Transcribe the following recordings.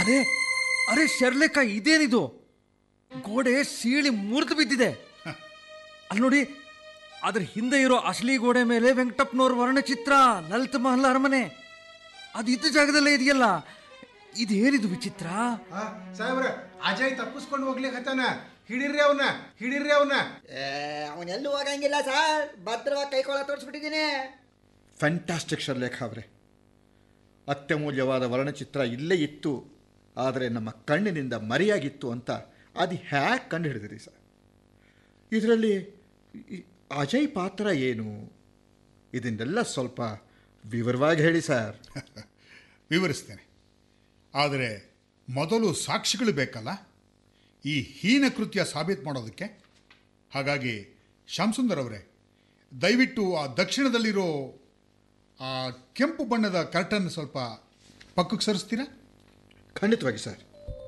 ಅರೆ ಅರೆ ಶರ್ಲೆಕ ಇದೇನಿದು ಗೋಡೆ ಸೀಳಿ ಮುರಿದು ಬಿದ್ದಿದೆ ಅಲ್ಲಿ ನೋಡಿ ಅದ್ರ ಹಿಂದೆ ಇರೋ ಅಸಲಿ ಗೋಡೆ ಮೇಲೆ ವೆಂಕಟಪ್ಪನವ್ರ ವರ್ಣಚಿತ್ರ ಲಲಿತ ಮಹಲ್ ಅರಮನೆ ಅದು ಇದ್ದ ಜಾಗದಲ್ಲೇ ಇದೆಯಲ್ಲ ಇದೇನಿದು ವಿಚಿತ್ರ ಆ, ಸಾಹೇಬ್ರ ಅಜಯ್ ತಪ್ಪಿಸ್ಕೊಂಡು ಹೋಗ್ಲಿಕ್ಕೆ ಹಿಡೀರಿ ಅವನ ಹಿಡೀರಿ ಅವನ ಅವನೆಲ್ಲೂ ಹೋಗಂಗಿಲ್ಲ ಸರ್ ಭದ್ರವಾಗಿ ಕೈಕೊಳ್ಳ ತೋರಿಸ್ಬಿಟ್ಟಿದ್ದೀನಿ ಫ್ಯಾಂಟಾಸ್ಟಿಕ್ ಶರ್ಲೇಖ ಅವರೇ ಅತ್ಯಮೂಲ್ಯವಾದ ವರ್ಣಚಿತ್ರ ಇಲ್ಲೇ ಇತ್ತು ಆದರೆ ನಮ್ಮ ಕಣ್ಣಿನಿಂದ ಮರೆಯಾಗಿತ್ತು ಅಂತ ಅದು ಹ್ಯಾಕ್ ಕಂಡು ಹಿಡಿದಿರಿ ಸರ್ ಇದರಲ್ಲಿ ಈ ಅಜಯ್ ಪಾತ್ರ ಏನು ಇದನ್ನೆಲ್ಲ ಸ್ವಲ್ಪ ವಿವರವಾಗಿ ಹೇಳಿ ಸರ್ ವಿವರಿಸ್ತೇನೆ ಆದರೆ ಮೊದಲು ಸಾಕ್ಷಿಗಳು ಬೇಕಲ್ಲ ಈ ಹೀನ ಕೃತ್ಯ ಸಾಬೀತು ಮಾಡೋದಕ್ಕೆ ಹಾಗಾಗಿ ಶ್ಯಾಮಸುಂದರ್ ಅವರೇ ದಯವಿಟ್ಟು ಆ ದಕ್ಷಿಣದಲ್ಲಿರೋ ಆ ಕೆಂಪು ಬಣ್ಣದ ಕರ್ಟನ್ ಸ್ವಲ್ಪ ಪಕ್ಕಕ್ಕೆ ಸರಿಸ್ತೀರಾ ಖಂಡಿತವಾಗಿ ಸರ್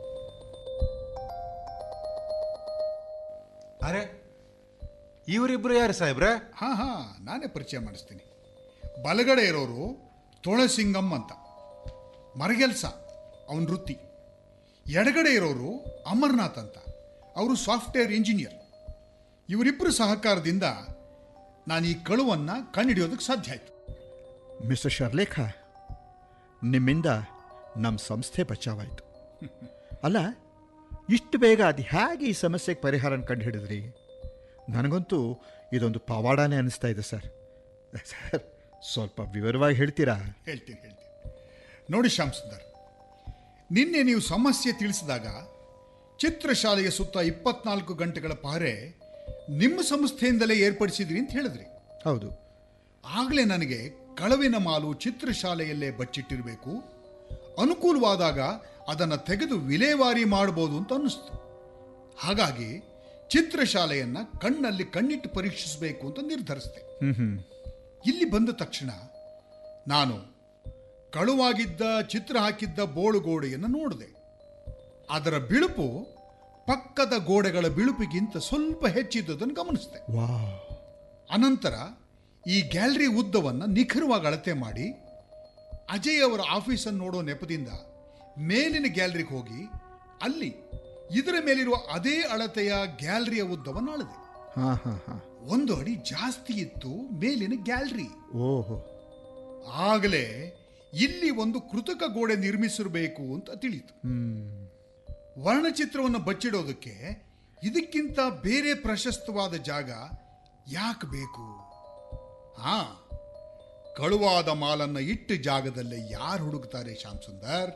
ಅರೆ ಇವರಿಬ್ರು ಯಾರು ಸಾಹೇಬ್ರ ಹಾಂ ಹಾಂ ನಾನೇ ಪರಿಚಯ ಮಾಡಿಸ್ತೀನಿ ಬಲಗಡೆ ಇರೋರು ತುಳಸಿಂಗಂ ಅಂತ ಮರಗೆಲ್ಸ ಅವನ ವೃತ್ತಿ ಎಡಗಡೆ ಇರೋರು ಅಮರ್ನಾಥ್ ಅಂತ ಅವರು ಸಾಫ್ಟ್ವೇರ್ ಇಂಜಿನಿಯರ್ ಇವರಿಬ್ಬರು ಸಹಕಾರದಿಂದ ನಾನು ಈ ಕಳುವನ್ನು ಕಂಡುಹಿಡಿಯೋದಕ್ಕೆ ಸಾಧ್ಯ ಆಯಿತು ಮಿಸ್ಟರ್ ಶರ್ಲೇಖ ನಿಮ್ಮಿಂದ ನಮ್ಮ ಸಂಸ್ಥೆ ಬಚಾವಾಯಿತು ಅಲ್ಲ ಇಷ್ಟು ಬೇಗ ಅದು ಹೇಗೆ ಈ ಸಮಸ್ಯೆಗೆ ಪರಿಹಾರ ಕಂಡು ಹಿಡಿದ್ರಿ ನನಗಂತೂ ಇದೊಂದು ಪವಾಡನೇ ಅನಿಸ್ತಾ ಇದೆ ಸರ್ ಸರ್ ಸ್ವಲ್ಪ ವಿವರವಾಗಿ ಹೇಳ್ತೀರಾ ಹೇಳ್ತೀನಿ ಹೇಳ್ತೀನಿ ನೋಡಿ ಶ್ಯಾಮ್ ಸುಂದರ್ ನಿನ್ನೆ ನೀವು ಸಮಸ್ಯೆ ತಿಳಿಸಿದಾಗ ಚಿತ್ರಶಾಲೆಯ ಸುತ್ತ ಇಪ್ಪತ್ನಾಲ್ಕು ಗಂಟೆಗಳ ಪಾರೆ ನಿಮ್ಮ ಸಂಸ್ಥೆಯಿಂದಲೇ ಏರ್ಪಡಿಸಿದ್ರಿ ಅಂತ ಹೇಳಿದ್ರಿ ಹೌದು ಆಗಲೇ ನನಗೆ ಕಳವಿನ ಮಾಲು ಚಿತ್ರಶಾಲೆಯಲ್ಲೇ ಬಚ್ಚಿಟ್ಟಿರಬೇಕು ಅನುಕೂಲವಾದಾಗ ಅದನ್ನು ತೆಗೆದು ವಿಲೇವಾರಿ ಮಾಡಬಹುದು ಅಂತ ಅನ್ನಿಸ್ತು ಹಾಗಾಗಿ ಚಿತ್ರಶಾಲೆಯನ್ನ ಕಣ್ಣಲ್ಲಿ ಕಣ್ಣಿಟ್ಟು ಪರೀಕ್ಷಿಸಬೇಕು ಅಂತ ನಿರ್ಧರಿಸಿದೆ ಇಲ್ಲಿ ಬಂದ ತಕ್ಷಣ ನಾನು ಕಳುವಾಗಿದ್ದ ಚಿತ್ರ ಹಾಕಿದ್ದ ಬೋಳುಗೋಡೆಯನ್ನು ನೋಡಿದೆ ಅದರ ಬಿಳುಪು ಪಕ್ಕದ ಗೋಡೆಗಳ ಬಿಳುಪಿಗಿಂತ ಸ್ವಲ್ಪ ಹೆಚ್ಚಿದ್ದುದನ್ನು ಗಮನಿಸಿದೆ ವಾ ಅನಂತರ ಈ ಗ್ಯಾಲರಿ ಉದ್ದವನ್ನು ನಿಖರವಾಗಿ ಅಳತೆ ಮಾಡಿ ಅಜಯ್ ಅವರ ಆಫೀಸನ್ನು ನೋಡೋ ನೆಪದಿಂದ ಮೇಲಿನ ಗ್ಯಾಲರಿಗೆ ಹೋಗಿ ಅಲ್ಲಿ ಇದರ ಮೇಲಿರುವ ಅದೇ ಅಳತೆಯ ಗ್ಯಾಲರಿಯ ಉದ್ದವನ್ನು ಅಳದೆ ಹಾಂ ಹಾಂ ಹಾಂ ಒಂದು ಅಡಿ ಜಾಸ್ತಿ ಇತ್ತು ಮೇಲಿನ ಗ್ಯಾಲರಿ ಓಹೋ ಆಗಲೇ ಇಲ್ಲಿ ಒಂದು ಕೃತಕ ಗೋಡೆ ನಿರ್ಮಿಸಿರಬೇಕು ಅಂತ ತಿಳಿಯಿತು ವರ್ಣಚಿತ್ರವನ್ನು ಬಚ್ಚಿಡೋದಕ್ಕೆ ಇದಕ್ಕಿಂತ ಬೇರೆ ಪ್ರಶಸ್ತವಾದ ಜಾಗ ಯಾಕೆ ಬೇಕು ಹಾ ಕಳುವಾದ ಮಾಲನ್ನ ಇಟ್ಟ ಜಾಗದಲ್ಲೇ ಯಾರು ಹುಡುಕ್ತಾರೆ ಶ್ಯಾಮ್ ಸುಂದರ್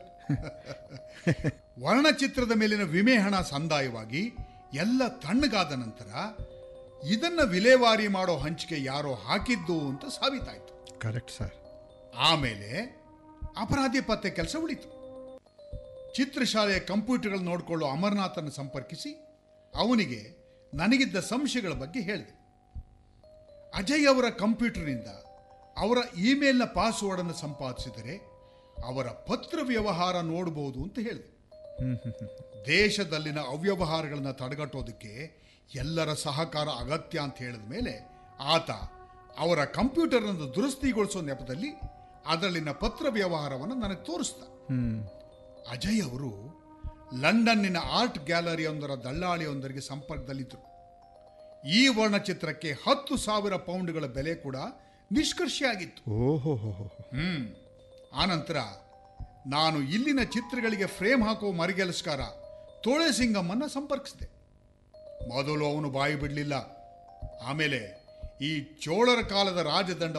ವರ್ಣಚಿತ್ರದ ಮೇಲಿನ ವಿಮೆ ಹಣ ಸಂದಾಯವಾಗಿ ಎಲ್ಲ ತಣ್ಣಗಾದ ನಂತರ ಇದನ್ನ ವಿಲೇವಾರಿ ಮಾಡೋ ಹಂಚಿಕೆ ಯಾರೋ ಹಾಕಿದ್ದು ಅಂತ ಸಾಬೀತಾಯ್ತು ಕರೆಕ್ಟ್ ಸರ್ ಆಮೇಲೆ ಅಪರಾಧಿ ಪತ್ತೆ ಕೆಲಸ ಉಳಿತು ಚಿತ್ರಶಾಲೆಯ ಕಂಪ್ಯೂಟರ್ಗಳು ನೋಡಿಕೊಳ್ಳೋ ಅಮರ್ನಾಥನ್ನು ಸಂಪರ್ಕಿಸಿ ಅವನಿಗೆ ನನಗಿದ್ದ ಸಂಶಯಗಳ ಬಗ್ಗೆ ಹೇಳಿದೆ ಅಜಯ್ ಅವರ ಕಂಪ್ಯೂಟರ್ನಿಂದ ಅವರ ಇಮೇಲ್ನ ಪಾಸ್ವರ್ಡನ್ನು ಸಂಪಾದಿಸಿದರೆ ಅವರ ಪತ್ರ ವ್ಯವಹಾರ ನೋಡಬಹುದು ಅಂತ ಹೇಳಿದೆ ದೇಶದಲ್ಲಿನ ಅವ್ಯವಹಾರಗಳನ್ನು ತಡೆಗಟ್ಟೋದಕ್ಕೆ ಎಲ್ಲರ ಸಹಕಾರ ಅಗತ್ಯ ಅಂತ ಹೇಳಿದ ಮೇಲೆ ಆತ ಅವರ ಕಂಪ್ಯೂಟರ್ನನ್ನು ದುರಸ್ತಿಗೊಳಿಸೋ ನೆಪದಲ್ಲಿ ಅದರಲ್ಲಿನ ಪತ್ರ ವ್ಯವಹಾರವನ್ನು ನನಗೆ ತೋರಿಸ್ದ ಅಜಯ್ ಅವರು ಲಂಡನ್ನಿನ ಆರ್ಟ್ ಗ್ಯಾಲರಿಯೊಂದರ ದಳ್ಳಾಳಿಯೊಂದರಿಗೆ ಸಂಪರ್ಕದಲ್ಲಿದ್ದರು ಈ ವರ್ಣಚಿತ್ರಕ್ಕೆ ಹತ್ತು ಸಾವಿರ ಪೌಂಡ್ಗಳ ಬೆಲೆ ಕೂಡ ನಿಷ್ಕರ್ಷೆಯಾಗಿತ್ತು ಓಹೋ ಹೋ ಹೋ ಹ್ಮ್ ಆನಂತರ ನಾನು ಇಲ್ಲಿನ ಚಿತ್ರಗಳಿಗೆ ಫ್ರೇಮ್ ಹಾಕುವ ಮರಿಗೆಲಸ್ಕಾರ ತೋಳೆ ಸಿಂಗಮ್ಮನ್ನ ಸಂಪರ್ಕಿಸಿದೆ ಮೊದಲು ಅವನು ಬಾಯಿ ಬಿಡಲಿಲ್ಲ ಆಮೇಲೆ ಈ ಚೋಳರ ಕಾಲದ ರಾಜದಂಡ